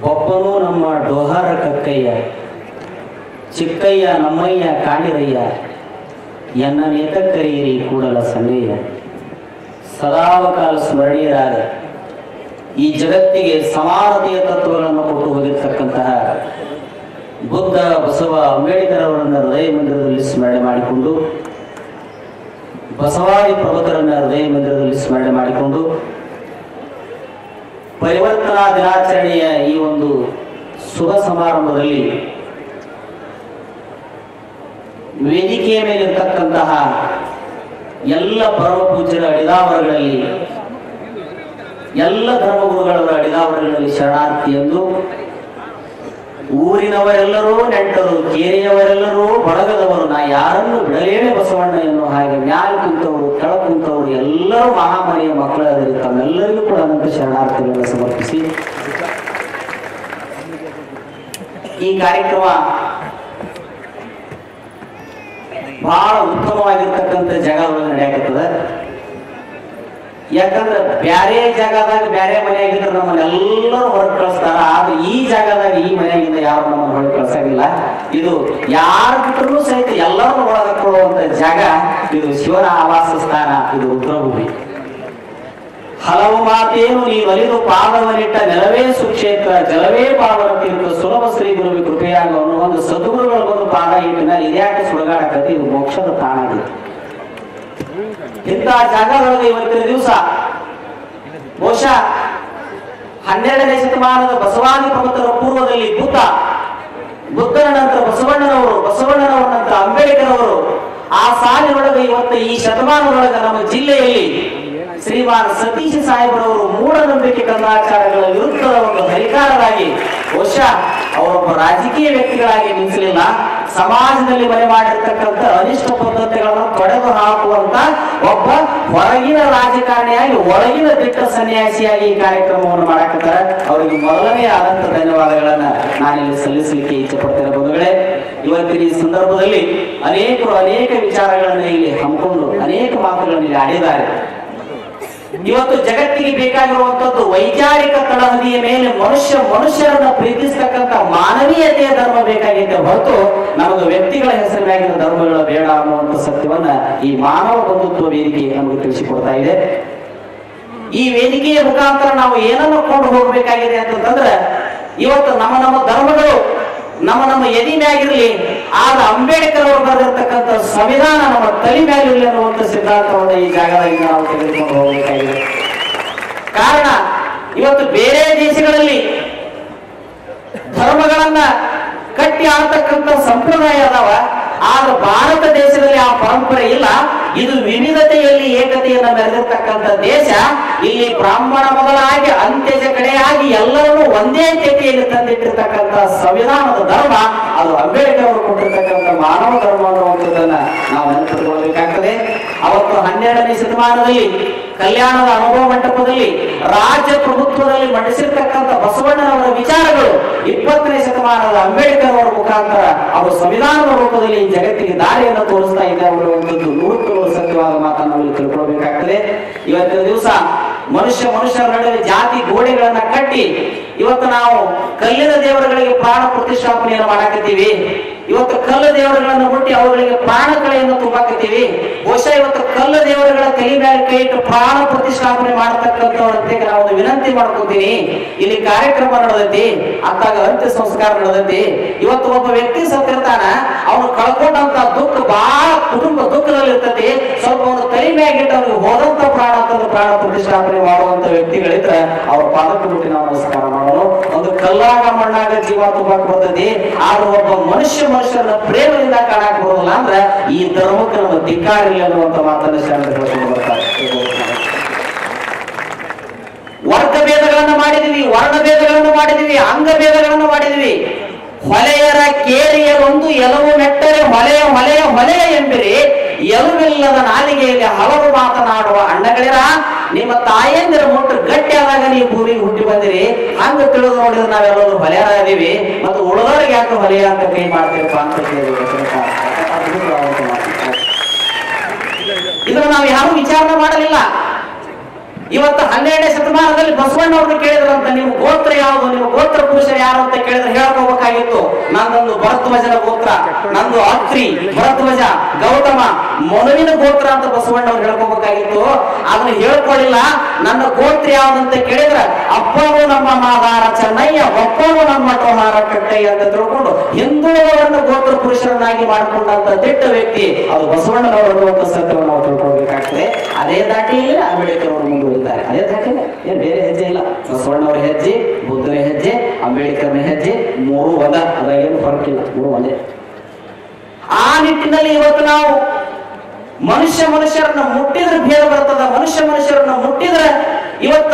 ಒಬ್ಬನು ನಮ್ಮ ಡೋಹಾರ ಕಕ್ಕಯ್ಯ ಚಿಕ್ಕಯ್ಯ ನಮ್ಮಯ್ಯ ಕಾಣಿರಯ್ಯ ಎನ್ನ ನೇತಕ್ಕರಿಯಿರಿ ಕೂಡಲ ಸನ್ನೆಯ ಸದಾವಕಾಲ ಸ್ಮರಣೀಯರಾದ ಈ ಜಗತ್ತಿಗೆ ಸಮಾನತೆಯ ತತ್ವಗಳನ್ನು ಕೊಟ್ಟು ಹೋಗಿರ್ತಕ್ಕಂತಹ ಬುದ್ಧ ಬಸವ ಅಂಬೇಡ್ಕರ್ ಅವರನ್ನ ಹೃದಯ ಮಂದಿರದಲ್ಲಿ ಸ್ಮರಣೆ ಮಾಡಿಕೊಂಡು ಬಸವಾದಿ ಪ್ರಬುದ್ಧರನ್ನ ಹೃದಯ ಮಂದಿರದಲ್ಲಿ ಸ್ಮರಣೆ ಮಾಡಿಕೊಂಡು ಪರಿವರ್ತನಾ ದಿನಾಚರಣೆಯ ಈ ಒಂದು ಶುಭ ಸಮಾರಂಭದಲ್ಲಿ ವೇದಿಕೆಯ ಮೇಲಿರ್ತಕ್ಕಂತಹ ಎಲ್ಲ ಪರಮ ಪೂಜ್ಯರ ಅಡಿದಾವರಗಳಲ್ಲಿ ಎಲ್ಲ ಧರ್ಮಗುರುಗಳವರ ಅಡಿದಾವರಗಳಲ್ಲಿ ಶರಣಾರ್ಥಿ ಎಂದು ಊರಿನವರೆಲ್ಲರೂ ನೆಂಟರು ಕೇರಿಯವರೆಲ್ಲರೂ ಬಳಗದವರು ನಾ ಯಾರನ್ನು ಬಿಡಲೇನೆ ಬಸವಣ್ಣ ಎನ್ನುವ ಹಾಗೆ ಮ್ಯಾಲ ಕುಂತವರು ಕೆಳ ಕುಂತವರು ಎಲ್ಲರೂ ಮಹಾಮನೆಯ ಮಕ್ಕಳಾದರೆ ತಮ್ಮೆಲ್ಲರಿಗೂ ಕೂಡ ಅನಂತ ಶರಣಾರ್ಥಿಗಳನ್ನು ಸಮರ್ಪಿಸಿ ಈ ಕಾರ್ಯಕ್ರಮ ಬಹಳ ಉತ್ತಮವಾಗಿರ್ತಕ್ಕಂಥ ಜಾಗದೊಳಗೆ ನಡೆಯಕತ್ತದ ಯಾಕಂದ್ರೆ ಬ್ಯಾರೆ ಜಾಗದಾಗ ಬ್ಯಾರೆ ಮನೆಯಾಗಿದ್ರೆ ನಮ್ಮನ್ನ ಎಲ್ಲರೂ ಹೊರಗೆ ಕಳಿಸ್ತಾರ ಆದ್ರೆ ಈ ಜಾಗದಾಗ ಈ ಮನೆಯಾಗಿಂದ ಯಾರು ನಮ್ಮನ್ನು ಹೊರಗೆ ಕಳ್ಸಂಗಿಲ್ಲ ಇದು ಯಾರು ಬಿಟ್ಟರು ಸಹಿತ ಎಲ್ಲರನ್ನು ಒಳಗಾಕೊಳ್ಳುವಂತ ಜಾಗ ಇದು ಶಿವನ ಆವಾಸ ಸ್ಥಾನ ಇದು ರುದ್ರಭೂಮಿ ಹಲವು ಮಾತೇನು ನೀ ಒಲಿದು ಪಾದವನಿಟ್ಟ ನೆಲವೇ ಸುಕ್ಷೇತ್ರ ಜಲವೇ ಪಾವನ ತೀರ್ಥ ಸುಲಭ ಶ್ರೀ ಗುರುವಿ ಕೃಪೆಯಾಗ ಅನ್ನೋ ಒಂದು ಸದ್ಗುರುಗಳ ಬಂದು ಪಾದ ಇಟ್ಟು ಮೇಲೆ ಇದ್ಯಾಕೆ ಸುಡಗಾಡಕತಿ ಇದು ಮೋಕ್ಷದ ತಾಣ ಆಗಿದೆ ಇಂಥ ಜಾಗದೊಳಗೆ ಇವತ್ತಿನ ದಿವಸ ಬಹುಶಃ ಹನ್ನೆರಡನೇ ಶತಮಾನದ ಬಸವಾದಿ ಪ್ರಮುಖರ ಪೂರ್ವದಲ್ಲಿ ಬುದ್ಧ ಬುದ್ಧನ ನಂತರ ಬಸವಣ್ಣನವರು ಬಸವಣ್ಣನವರ ನಂತರ ಅಂಬೇಡ್ಕರ್ ಅವರು ಆ ಸಾಲಿನೊಳಗೆ ಇವತ್ತು ಈ ಶತಮಾನದೊಳಗೆ ನಮ್ಮ ಜಿಲ್ಲೆಯಲ್ಲಿ ಶ್ರೀಮಾನ್ ಸತೀಶ್ ಸಾಹೇಬರವರು ಮೂಢನಂಬಿಕೆ ಕಂದಾಚಾರಗಳ ವಿರುದ್ಧದ ಒಂದು ಹರಿಕಾರರಾಗಿ ಬಹುಶಃ ಅವರೊಬ್ಬ ರಾಜಕೀಯ ವ್ಯಕ್ತಿಗಳಾಗಿ ನಿಲ್ಲಿಸಲಿಲ್ಲ ಸಮಾಜದಲ್ಲಿ ಮನೆ ಮಾಡಿರ್ತಕ್ಕಂಥ ಅನಿಷ್ಟ ಪದ್ಧತಿಗಳನ್ನು ತೊಡೆದು ಹಾಕುವಂತ ಒಬ್ಬ ಹೊರಗಿನ ರಾಜಕಾರಣಿಯಾಗಿ ಒಳಗಿನ ದಿಟ್ಟ ಸನ್ಯಾಸಿಯಾಗಿ ಈ ಕಾರ್ಯಕ್ರಮವನ್ನು ಮಾಡಾಕತ್ತಾರೆ ಅವರಿಗೆ ಮೊದಲನೇ ಆದಂತ ಧನ್ಯವಾದಗಳನ್ನ ನಾನಿಲ್ಲಿ ಸಲ್ಲಿಸಲಿಕ್ಕೆ ಇಚ್ಛೆ ಪಡ್ತೇನೆ ಬಂಧುಗಳೇ ಇವತ್ತಿನ ಈ ಸಂದರ್ಭದಲ್ಲಿ ಅನೇಕರು ಅನೇಕ ವಿಚಾರಗಳನ್ನು ಇಲ್ಲಿ ಹಮ್ಮಿಕೊಂಡು ಅನೇಕ ಮಾತುಗಳನ್ನು ಇಲ್ಲಿ ಆಡಿದ್ದಾರೆ ಇವತ್ತು ಜಗತ್ತಿಗೆ ಬೇಕಾಗಿರುವಂತದ್ದು ವೈಚಾರಿಕ ತಳಹದಿಯ ಮೇಲೆ ಮನುಷ್ಯ ಮನುಷ್ಯರನ್ನ ಪ್ರೀತಿಸ್ತಕ್ಕಂಥ ಮಾನವೀಯತೆಯ ಧರ್ಮ ಬೇಕಾಗಿದೆ ಹೊರತು ನಮಗೆ ವ್ಯಕ್ತಿಗಳ ಹೆಸರಿನಾಗಿರುವ ಧರ್ಮಗಳ ಬೇಡ ಅನ್ನುವಂಥ ಸತ್ಯವನ್ನ ಈ ಮಾನವ ಬಂಧುತ್ವ ವೇದಿಕೆ ನಮಗೆ ತಿಳಿಸಿಕೊಡ್ತಾ ಇದೆ ಈ ವೇದಿಕೆಯ ಮುಖಾಂತರ ನಾವು ಏನನ್ನು ಕೊಂಡು ಹೋಗಬೇಕಾಗಿದೆ ಅಂತಂದ್ರೆ ಇವತ್ತು ನಮ್ಮ ನಮ್ಮ ಧರ್ಮಗಳು ನಮ್ಮ ನಮ್ಮ ಎದಿ ಮ್ಯಾಗಿರ್ಲಿ ಆಗ ಅಂಬೇಡ್ಕರ್ ಅವರು ಬರೆದಿರ್ತಕ್ಕಂಥ ಸಂವಿಧಾನ ನಮ್ಮ ತಲೆ ಮ್ಯಾಗಿರ್ಲಿ ಅನ್ನುವಂಥ ಸಿದ್ಧಾಂತವನ್ನು ಈ ಜಾಗದಲ್ಲಿ ನಾವು ತೆಗೆದುಕೊಂಡು ಹೋಗಬೇಕಾಗಿದೆ ಕಾರಣ ಇವತ್ತು ಬೇರೆ ದೇಶಗಳಲ್ಲಿ ಧರ್ಮಗಳನ್ನ ಕಟ್ಟಿ ಆಡ್ತಕ್ಕಂಥ ಸಂಪ್ರದಾಯ ಅದಾವ ಆದ್ರೆ ಭಾರತ ದೇಶದಲ್ಲಿ ಆ ಪರಂಪರೆ ಇಲ್ಲ ಇದು ವಿವಿಧತೆಯಲ್ಲಿ ಏಕತೆಯನ್ನ ಮೆರೆದಿರ್ತಕ್ಕಂಥ ದೇಶ ಇಲ್ಲಿ ಬ್ರಾಹ್ಮಣ ಮೊದಲಾಗಿ ಅಂತ್ಯಜ ಕಡೆಯಾಗಿ ಎಲ್ಲರನ್ನೂ ಒಂದೇ ತೆತೆಯಲ್ಲಿ ತಂದಿಟ್ಟಿರ್ತಕ್ಕಂಥ ಸಂವಿಧಾನದ ಧರ್ಮ ಅದು ಅಂಬೇಡ್ಕರ್ ಅವರು ಕೊಟ್ಟಿರ್ತಕ್ಕಂಥ ಮಾನವ ಧರ್ಮ ಅನ್ನುವಂಥದ್ದನ್ನ ನಾವು ನೆನಪಿಟ್ಕೊಳ್ಬೇಕಾಗ್ತದೆ ಅವತ್ತು ಹನ್ನೆರಡನೇ ಶತಮಾನದಲ್ಲಿ ಕಲ್ಯಾಣದ ಅನುಭವ ಮಂಟಪದಲ್ಲಿ ರಾಜ್ಯ ಪ್ರಭುತ್ವದಲ್ಲಿ ಮಂಡಿಸಿರ್ತಕ್ಕಂಥ ಬಸವಣ್ಣನವರ ವಿಚಾರಗಳು ಇಪ್ಪತ್ತನೇ ಶತಮಾನದ ಅಂಬೇಡ್ಕರ್ ಅವರ ಮುಖಾಂತರ ಅವರು ಸಂವಿಧಾನದ ರೂಪದಲ್ಲಿ ಈ ಜಗತ್ತಿಗೆ ದಾರಿಯನ್ನು ತೋರಿಸ್ತಾ ಇದೆ ಅನ್ನುವಂಥದ್ದು ನೂರಕ್ಕೆ ನೂರು ಸತ್ಯವಾದ ಮಾತನ್ನು ನಾವು ಇಲ್ಲಿ ತಿಳ್ಕೊಳ್ಬೇಕಾಗ್ತದೆ ಇವತ್ತಿನ ದಿವಸ ಮನುಷ್ಯ ಮನುಷ್ಯರ ನಡುವೆ ಜಾತಿ ಗೋಡೆಗಳನ್ನ ಕಟ್ಟಿ ಇವತ್ತು ನಾವು ಕಲ್ಲಿನ ದೇವರುಗಳಿಗೆ ಪ್ರಾಣ ಪ್ರತಿಷ್ಠಾಪನೆಯನ್ನು ಮಾಡಾಕತ್ತೀವಿ ಇವತ್ತು ಕಲ್ಲು ದೇವರುಗಳನ್ನು ಮುಟ್ಟಿ ಅವುಗಳಿಗೆ ಪ್ರಾಣ ಕಳೆಯನ್ನು ತುಂಬಾಕತ್ತೀವಿ ಬಹುಶಃ ಇವತ್ತು ಕಲ್ಲು ದೇವರುಗಳ ತಲೆ ಮೇಲೆ ಕೈ ಇಟ್ಟು ಪ್ರಾಣ ಪ್ರತಿಷ್ಠಾಪನೆ ಮಾಡತಕ್ಕಂಥವ್ರಂತೆ ನಾವು ಒಂದು ವಿನಂತಿ ಮಾಡ್ಕೊತೀನಿ ಇಲ್ಲಿ ಕಾರ್ಯಕ್ರಮ ನಡೆದೈತಿ ಅತ್ತಾಗ ಅಂತ್ಯ ಸಂಸ್ಕಾರ ನಡೆದೈತಿ ಇವತ್ತು ಒಬ್ಬ ವ್ಯಕ್ತಿ ಸತ್ತಿರ್ತಾನ ಅವನು ಕಳ್ಕೊಂಡಂತ ದುಃಖ ಬಹಳ ಕುಟುಂಬ ದುಃಖದಲ್ಲಿ ಇರ್ತೈತಿ ಸ್ವಲ್ಪ ಒಂದು ತಲೆ ಮ್ಯಾಗಿಟ್ಟು ಅವ್ರಿಗೆ ಹೋದಂತ ಪ್ರಾಣ ಅಂತಂದು ಪ್ರಾಣ ಪ್ರತಿಷ್ಠಾಪನೆ ಮಾಡುವಂತ ವ್ಯಕ್ತಿಗಳಿದ್ರೆ ಅವ್ರ ಪಾದಕ್ಕೆ ಮುಟ್ಟಿ ನಾವು ನಮಸ್ಕಾರ ಮಾಡೋಣ ಒಂದು ಕಲ್ಲಾಗ ಮಣ್ಣಾಗ ಜೀವ ತುಂಬಾಕ್ ಬರ್ತೈತಿ ಆದ್ರೆ ಒಬ್ಬ ಮನುಷ್ಯ ಮನುಷ್ಯರನ್ನ ಪ್ರೇಮದಿಂದ ಕಾಣಕ್ ಬರೋದಿಲ್ಲ ಅಂದ್ರೆ ಈ ಧರ್ಮಕ್ಕೆ ನಮ್ಮ ಧಿಕ್ಕಾರ ಇಲ್ಲ ಅನ್ನುವಂತ ಮಾತನ್ನ ಶರಣರು ಹೇಳ್ಕೊಂಡು ಬರ್ತಾರೆ ವರ್ಗ ಭೇದಗಳನ್ನು ಮಾಡಿದೀವಿ ವರ್ಣ ಭೇದಗಳನ್ನು ಮಾಡಿದೀವಿ ಅಂಗ ಭೇದಗಳನ್ನು ಮಾಡಿದೀವಿ ಹೊಲೆಯರ ಕೇರಿಯ ಒಂದು ಎಲವು ನೆಟ್ಟರೆ ಹೊಲೆಯ ಹೊಲೆಯ ಹೊಲೆಯ ಎಂಬಿರಿ ಎಲುವಿಲ್ಲದ ನಾಲಿಗೆಯಲ್ಲಿ ಹಲವು ಮಾತನಾಡುವ ಅಣ್ಣಗಳಿರ ನಿಮ್ಮ ತಾಯಂದಿರ ಮುಟ್ಟು ಗಟ್ಟಿ ಆದಾಗ ನೀವು ಭೂಮಿಗೆ ಹುಟ್ಟಿ ಬಂದಿರಿ ಹಂಗ ತಿಳಿದು ನೋಡಿದ್ರೆ ನಾವೆಲ್ಲರೂ ಹೊಲೆಯರ ಇದೀವಿ ಮತ್ತು ಉಳಿದವ್ರಿಗೆ ಯಾಕೆ ಹೊಲೆಯ ಅಂತ ಕೈ ಮಾಡ್ತೀರಪ್ಪ ಅಂತ ಕೇಳಿದ್ರು ಇದನ್ನು ನಾವು ಯಾರು ವಿಚಾರಣೆ ಮಾಡಲಿಲ್ಲ ಇವತ್ತು ಹನ್ನೆರಡನೇ ಶತಮಾನದಲ್ಲಿ ಬಸವಣ್ಣವ್ರನ್ನ ಕೇಳಿದ್ರಂತ ನೀವು ಗೋತ್ರ ಯಾವ ಯಾವುದು ನಿಮ್ಮ ಗೋತ್ರ ಪುರುಷರು ಯಾರು ಅಂತ ಕೇಳಿದ್ರೆ ಹೇಳ್ಕೋಬೇಕಾಗಿತ್ತು ನಂದೊಂದು ಭರದ್ವಜನ ಗೋತ್ರ ನಂದು ಅತ್ರಿ ಭರದ್ವಜ ಗೌತಮ ಮನುವಿನ ಗೋತ್ರ ಅಂತ ಬಸವಣ್ಣವ್ರು ಹೇಳ್ಕೋಬೇಕಾಗಿತ್ತು ಅದನ್ನ ಹೇಳ್ಕೊಳ್ಳಿಲ್ಲ ನನ್ನ ಗೋತ್ರ ಯಾವ್ದಂತ ಕೇಳಿದ್ರೆ ಅಪ್ಪನು ನಮ್ಮ ಮಾದಾರ ಚೆನ್ನಯ್ಯ ಒಪ್ಪನು ನಮ್ಮ ಟೋಹಾರ ಕಟ್ಟಯ್ಯ ಅಂತ ತಿಳ್ಕೊಂಡು ಹಿಂದೂಗಳನ್ನು ಗೋತ್ರ ಪುರುಷರನ್ನಾಗಿ ಮಾಡಿಕೊಂಡಂತ ದಿಟ್ಟ ವ್ಯಕ್ತಿ ಅದು ಬಸವಣ್ಣನವರು ಅನ್ನುವಂಥ ಸತ್ಯವನ್ನು ನಾವು ತಿಳ್ಕೊಳ್ಬೇಕಾಗ್ತದೆ ಅದೇ ದಾಟಿಯಲ್ಲಿ ಅಂಬೇಡ್ಕರ್ ಅವರು ಮುಂದುವರಿದ್ದಾರೆ ಅದೇ ದಾಟಿನೇ ಏನ್ ಬೇರೆ ಹೆಜ್ಜೆ ಇಲ್ಲ ಬಸವಣ್ಣವರ ಹೆಜ್ಜೆ ಬುದ್ಧನ ಹೆಜ್ಜೆ ಅಂಬೇಡ್ಕರ್ನ ಹೆಜ್ಜೆ ಮೂರು ಒಂದ ಅದ್ರಾಗೇನು ಫರಕ್ ಇಲ್ಲ ಮೂರು ಒಂದೇ ಆ ನಿಟ್ಟಿನಲ್ಲಿ ಇವತ್ತು ನಾವು ಮನುಷ್ಯ ಮನುಷ್ಯರನ್ನ ಮುಟ್ಟಿದ್ರೆ ಭೇದ ಬರ್ತದ ಮನುಷ್ಯ ಮನುಷ್ಯರನ್ನ ಮುಟ್ಟಿದ್ರೆ ಇವತ್ತ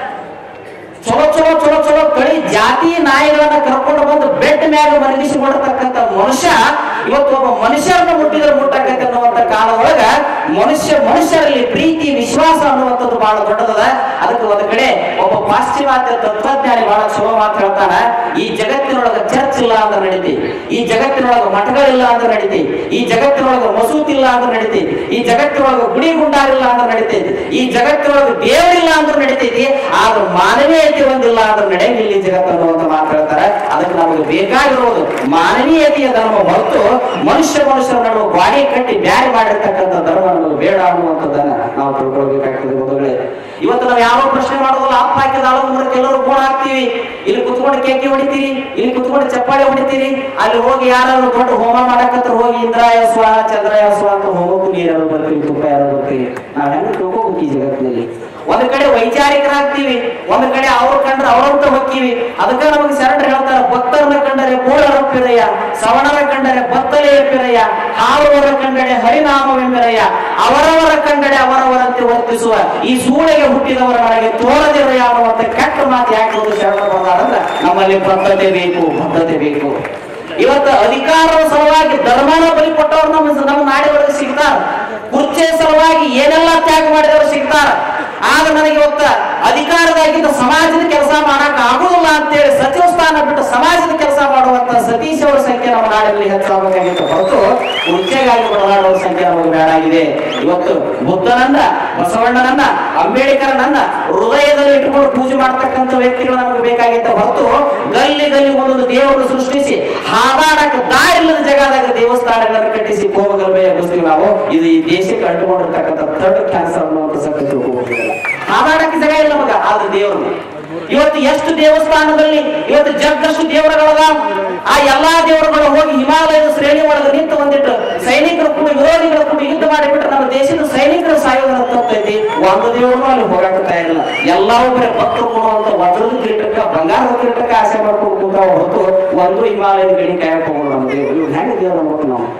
ಚಲೋ ಚಲೋ ಚಲೋ ಚಲೋ ಕಳಿ ಜಾತಿ ನಾಯಿಗಳನ್ನ ಕರ್ಕೊಂಡು ಬಂದು ಬೆಡ್ ಮ್ಯಾಗ ಮಲಗಿಸಿ ಮಾಡತಕ್ಕಂತ ಮನುಷ್ಯ ಇವತ್ತು ಒಬ್ಬ ಮನುಷ್ಯರನ್ನ ಮುಟ್ಟಿದ್ರೆ ಮುಟ್ಟಕತ್ತೆ ಅನ್ನುವಂತ ಕಾಲ ಒಳಗ ಮನುಷ್ಯ ಮನುಷ್ಯರಲ್ಲಿ ಪ್ರೀತಿ ವಿಶ್ವಾಸ ಅನ್ನುವಂಥದ್ದು ಬಹಳ ದೊಡ್ಡದದ ಅದಕ್ಕೆ ಒಂದು ಕಡೆ ಒಬ್ಬ ಪಾಶ್ಚಿಮಾತ್ಯ ತತ್ವಜ್ಞಾನಿ ಬಹಳ ಚಲೋ ಮಾತು ಹೇಳ್ತಾನ ಈ ಜಗತ್ತಿನೊಳಗ ಚರ್ಚ್ ಇಲ್ಲ ಅಂದ್ರೆ ನಡೀತಿ ಈ ಜಗತ್ತಿನೊಳಗ ಮಠಗಳಿಲ್ಲ ಅಂದ್ರೆ ನಡೀತಿ ಈ ಜಗತ್ತಿನೊಳಗ ಮಸೂತಿ ಇಲ್ಲ ಅಂದ್ರೆ ನಡೀತಿ ಈ ಜಗತ್ತಿನೊಳಗ ಗುಡಿ ಗುಂಡಾರಿಲ್ಲ ಅಂದ್ರೆ ನಡೀತೈತಿ ಈ ಜಗತ್ತಿನೊಳಗ ದೇವರಿಲ್ಲ ಅಂದ್ರೆ ನಡೀತೈತಿ ಆದ್ರೆ ಮಾನವೀಯತೆ ಒಂದಿಲ್ಲ ಅಂದ್ರೆ ನಡೆಯಂಗಿಲ್ಲ ಈ ಜಗತ್ತು ಅನ್ನುವಂತ ಮಾತು ಹೇಳ್ತಾರೆ ಅದಕ್ಕೆ ನಮಗೆ ಬೇಕಾಗಿರೋದು ಮಾನವೀಯತೆಯ ಧರ್ಮ ಹೊರತು ಮನುಷ್ಯ ಮನುಷ್ಯರ ನಡುವೆ ಗಾಡಿ ಕಟ್ಟಿ ಬ್ಯಾರಿ ಮಾಡಿರ್ತಕ್ಕಂಥ ಧರ್ಮ ನಮಗೆ ಬೇಡ ಅನ್ನುವಂಥದ್ದನ್ನ ನಾವು ತಿಳ್ಕೊಳ್ಬೇಕಾಗ್ತದೆ ಮೊದಲೇ ಇವತ್ತು ನಾವು ಯಾವ ಪ್ರಶ್ನೆ ಮಾಡೋದಿಲ್ಲ ಅಪ್ಪ ಹಾಕಿದ ಆಳು ಮೂಲಕ ಎಲ್ಲರೂ ಗೋಣ ಹಾಕ್ತೀವಿ ಇಲ್ಲಿ ಕುತ್ಕೊಂಡು ಕೇಕೆ ಹೊಡಿತೀರಿ ಇಲ್ಲಿ ಕುತ್ಕೊಂಡು ಚಪ್ಪಾಳೆ ಹೊಡಿತೀರಿ ಅಲ್ಲಿ ಹೋಗಿ ಯಾರಾದ್ರೂ ದೊಡ್ಡ ಹೋಮ ಮಾಡಕತ್ರ ಹೋಗಿ ಇಂದ್ರಾಯ ಸ್ವಾಹ ಚಂದ್ರಾಯ ಸ್ವಾಹ ಅಂತ ಹೋಮಕ್ಕೂ ನೀರಾರು ಬರ್ತೀವಿ ತುಪ್ಪ ಯಾರು ಬರ್ತೀವಿ ನಾವ್ ಹೆಂಗ್ ತಿಳ್ಕೊಬೇಕು ಈ ಜಗತ್ತಿನಲ್ಲಿ ಒಂದ್ ಕಡೆ ವೈಚಾರಿಕರಾಗ್ತೀವಿ ಒಂದ್ ಕಡೆ ಅವ್ರ ಕಂಡ್ರೆ ಅವ್ರಂತ ಹೋಗ್ತೀವಿ ಅದಕ್ಕೆ ನಮಗೆ ಶರಣರು ಹೇಳ್ತಾರೆ ಭಕ್ತರನ್ನ ಕಂಡರೆ ಗೋಳರಪ್ಪಿರಯ್ಯ ಸವಣರ ಕಂಡರೆ ಬತ್ತಲೆ ಎಪ್ಪಿರಯ್ಯ ಹಾರುವರ ಕಂಡರೆ ಹರಿನಾಮವೆಂಬಿರಯ್ಯ ಅವರವರ ಕಂಡರೆ ಅವರವರಂತೆ ವರ್ತಿಸುವ ಈ ಸೂಳೆಗೆ ಹುಟ್ಟಿದವರ ನನಗೆ ತೋರದಿರಯ್ಯ ಅನ್ನುವಂತ ಕೆಟ್ಟ ಮಾತು ಯಾಕೆ ಒಂದು ಶರಣರು ಬಂದಾರಂದ್ರೆ ನಮ್ಮಲ್ಲಿ ಬದ್ಧತೆ ಬೇಕು ಬದ್ಧತೆ ಬೇಕು ಇವತ್ತು ಅಧಿಕಾರದ ಸಲುವಾಗಿ ಧರ್ಮನ ಬಲಿ ಕೊಟ್ಟವ್ರು ನಮ್ಮ ನಮ್ಮ ನಾಡಿಗಳಿಗೆ ಸಿಗ್ತಾರ ಕುರ್ಚೆ ಸಲುವಾಗಿ ಏನೆಲ್ಲ ತ್ಯಾಗ ಮಾಡಿದವರು ಸಿಗ್ತಾರ ಆಗ ನನಗೆ ಇವತ್ತ ಅಧಿಕಾರದಾಗಿದ್ದ ಸಮಾಜದ ಕೆಲಸ ಮಾಡಕ್ ಆಗುದಿಲ್ಲ ಅಂತೇಳಿ ಸಚಿವ ಸ್ಥಾನ ಬಿಟ್ಟು ಸಮಾಜದ ಕೆಲಸ ಮಾಡುವಂತ ಸತೀಶ್ ಅವರ ಸಂಖ್ಯೆ ನಮ್ಮ ನಾಡಿನಲ್ಲಿ ಹೆಚ್ಚಾಗಬೇಕಾಗಿತ್ತು ಹೊರತು ಕುರ್ಚೆಗಾಗಿ ಬಡದಾಡುವ ಸಂಖ್ಯೆ ನಮಗೆ ಬೇಡಾಗಿದೆ ಇವತ್ತು ಬುದ್ಧನನ್ನ ಬಸವಣ್ಣನನ್ನ ಅಂಬೇಡ್ಕರ್ನನ್ನ ಹೃದಯದಲ್ಲಿ ಇಟ್ಟುಕೊಂಡು ಪೂಜೆ ಮಾಡ್ತಕ್ಕಂಥ ವ್ಯಕ್ತಿಗಳು ನಮಗೆ ಬೇಕಾಗಿತ್ತು ಹೊರತು ಗಲ್ಲಿ ಗಲ್ಲಿ ಒಂದೊಂದು ದೇವರು ಸೃಷ್ಟಿಸಿ ಹಾದಾಡಕ ದಾರಿಲ್ಲದ ಜಗದಾಗ ದೇವಸ್ಥಾನಗಳನ್ನು ಕಟ್ಟಿಸಿ ಕೋಮಗಲ್ಬೆ ಎಬ್ಬಿಸ್ತೀವಿ ನಾವು ಇದು ಈ ದೇಶಕ್ಕೆ ಅಂಟುಕೊಂಡಿರ್ತಕ್ಕಂಥ ಥರ್ಡ್ ಕ್ಯಾನ್ಸರ್ ಅನ್ನುವಂಥ ಸತ್ಯ ತಿಳ್ಕೊಬೋದಿಲ್ಲ ಹಾದಾಡಕ್ಕೆ ಜಾಗ ಇಲ್ಲ ನಮಗ ಆದ್ರೆ ದೇವರು ಇವತ್ತು ಎಷ್ಟು ದೇವಸ್ಥಾನದಲ್ಲಿ ಇವತ್ತು ಜಗ್ಗಷ್ಟು ದೇವರುಗಳದ ಆ ಎಲ್ಲಾ ದೇವರುಗಳು ಹೋಗಿ ಹಿಮಾಲಯದ ಶ್ರೇಣಿ ಒಳಗೆ ನಿಂತು ಒಂದಿಟ್ಟು ಸೈನಿಕರು ಕೂಡ ವಿರೋಧಿಗಳ ಕೂಡ ಯುದ್ಧ ಮಾಡಿಬಿಟ್ರೆ ನಮ್ಮ ದೇಶದ ಸೈನಿಕರು ಸಾಯೋದನ್ನ ತಪ್ಪೈತಿ ಒಂದು ದೇವರು ಅಲ್ಲಿ ಹೋಗಾಕ ತಯಾರಿಲ್ಲ ಎಲ್ಲವೂ ಬರೀ ಭಕ್ತರು ಕೊಡುವಂತ ವಜ್ರದ ಕಿರೀಟಕ್ಕ ಬಂಗಾರದ ಕಿರೀಟಕ್ಕ ಆಸೆ ಮಾಡ್ಕೊಂಡು ಕೂತಾವ ಹೊರತು ಒಂದು ಹಿಮಾಲಯದ ಗಡಿ ಕಾಯಕ್ ಹೋಗೋಣ ನಮ್ಮ ದೇವರು ಇವ್ರು ಹೆಂಗ ದೇವ್ರ ನೋಡ್ತೀವಿ ನಾವು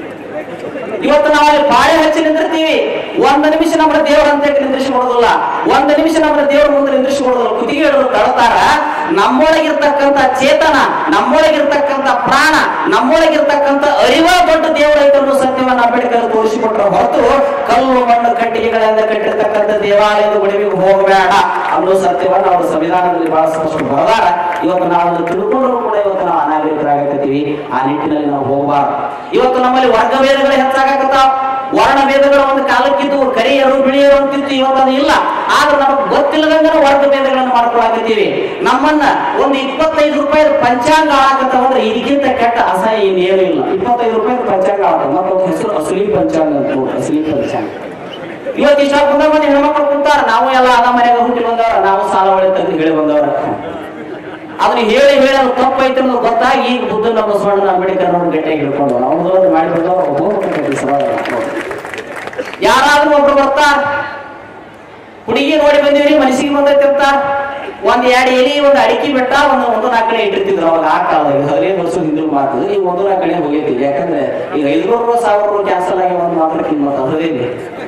ಇವತ್ತು ನಾವು ಅಲ್ಲಿ ಬಾಳೆ ಹಚ್ಚಿ ನಿಂದಿರ್ತೀವಿ ಒಂದು ನಿಮಿಷ ನಮ್ಮ ದೇವರ ಅಂತ ನಿಂದ್ರಿಸಿಕೊಳ್ಳೋದಿಲ್ಲ ಒಂದು ನಿಮಿಷ ನಮ್ಮ ದೇವರ ಮುಂದೆ ನಿಂದ್ರಿಸಿಕೊಳ್ಳೋದಿಲ್ಲ ಕುತ್ತಿಗೆ ಹಿಡಿದು ತಳತಾರ ನಮ್ಮೊಳಗಿರ್ತಕ್ಕಂಥ ಚೇತನ ನಮ್ಮೊಳಗಿರ್ತಕ್ಕಂಥ ಪ್ರಾಣ ನಮ್ಮೊಳಗಿರ್ತಕ್ಕಂಥ ಅರಿವ ದೊಡ್ಡ ದೇವರ ಇದನ್ನು ಸತ್ಯವನ್ನ ಅಂಬೇಡ್ಕರ್ ತೋರಿಸಿಕೊಟ್ರ ಹೊರತು ಕಲ್ಲು ಮಣ್ಣು ಕಟ್ಟಿಗೆಗಳಿಂದ ಕಟ್ಟಿರ್ತಕ್ಕಂಥ ದೇವಾಲಯದ ಗುಡಿಗೆ ಹೋಗಬೇಡ ಅನ್ನೋ ಸತ್ಯವನ್ನ ಅವರು ಸಂವಿಧಾನದಲ್ಲಿ ಬಹಳ ಸ್ಪಷ್ಟ ಬರದಾರ ಇವತ್ತು ನಾವು ಅದನ್ನು ತಿಳ್ಕೊಂಡ್ರು ಕೂಡ ಇವತ್ತು ನಾವು ಅನಾಗರಿಕರಾಗತ್ತೀವಿ ಆ ನಿಟ್ಟಿನಲ್ಲಿ ನಾವು ಹೋಗಬಾರ್ದು ಇವತ್ತು ನಮ್ಮಲ್ಲಿ ವರ್ಗ ಭೇದಗಳು ಹೆಚ್ಚಾಗತ್ತಾವ ವರ್ಣ ಭೇದಗಳು ಒಂದು ಕಾಲಕ್ಕಿದ್ದು ಕರಿಯರು ಬಿಳಿಯರು ಅಂತಿತ್ತು ಇವತ್ತು ಅದು ಇಲ್ಲ ಆದ್ರೆ ನಮಗೆ ಗೊತ್ತಿಲ್ಲದಂಗ ವರ್ಗ ಭೇದಗಳನ್ನು ಮಾಡ್ಕೊಳಕತ್ತೀವಿ ನಮ್ಮನ್ನ ಒಂದು ಇಪ್ಪತ್ತೈದು ರೂಪಾಯಿ ಪಂಚಾಂಗ ಆಳಕತ್ತಾವಂದ್ರೆ ಇದಕ್ಕಿಂತ ಕೆಟ್ಟ ಅಸಹ್ಯ ಇನ್ನೇನು ಇಲ್ಲ ಇಪ್ಪತ್ತೈದು ರೂಪಾಯಿ ಪಂಚಾಂಗ ಆಳ ಮತ್ತೊಂದು ಹೆಸರು ಅಸಲಿ ಪಂಚಾಂಗ ಅಂತ ನೋಡಿ, ಅಸಲಿ ಪಂಚಾಂಗ ಇವತ್ತು ಇಷ್ಟ ಬಂದ ಮಂದಿ ಹೆಣ್ಮಕ್ಳು ಕುಂತಾರ ನಾವು ಎಲ್ಲ ಅದ ಮನೆಯಾಗ ಹುಟ್ಟಿ ಬಂದವ್ರ ನಾವು ಸಾಲ ಒಳ್ಳೆ ತೆಗೆದು ಹೇಳಿ ಬಂದವ್ರ ಅದನ್ನ ಹೇಳಿ ಹೇಳಿ ಅದು ತಪ್ಪೈತೆ ಅನ್ನೋದು ಗೊತ್ತಾಗಿ ಈಗ ಬುದ್ಧನ ಬಸವಣ್ಣ ಅಂಬೇಡ್ಕರ್ ಅವ್ರನ್ನ ಗಟ್ಟಿಯಾಗಿ ಹಿಡ್ಕೊಂಡು ಅವ್ರದ್ದು ಮಾಡಿ ಬಂದವ್ರು ಹೋಗ್ಬೇಕಾಗತ್ತೆ ಸವಾಲ ಯಾರಾದ್ರೂ ಒಬ್ರು ಬರ್ತಾರ ಹುಡುಗಿ ನೋಡಿ ಬಂದಿವ್ರಿ ಮನಸ್ಸಿಗೆ ಬಂದೈತೆ ಅಂತ ಒಂದ್ ಎರಡು ಎಲಿ ಒಂದು ಅಡಿಕೆ ಬೆಟ್ಟ ಒಂದು ಒಂದು ನಾಲ್ಕು ಕಡೆ ಇಟ್ಟಿರ್ತಿದ್ರು ಅವಾಗ ಆ ಕಾಲದಾಗ ಹದಿನೈದು ವರ್ಷ ಹಿಂದಿನ ಮಾತು ಈಗ ಒಂದು ನಾಲ್ಕು ಕಡೆ ಹೋಗೈತಿ ಯಾಕಂದ್ರೆ ಈಗ ಐದ್ನೂರು ಸಾವಿರ ಕ್ಯಾನ್ಸಲ್ ಆಗಿ ಒಂದು ಮಾತ್ರ ಕಿಮ್ಮತ್ತ ಹದಿನೈದು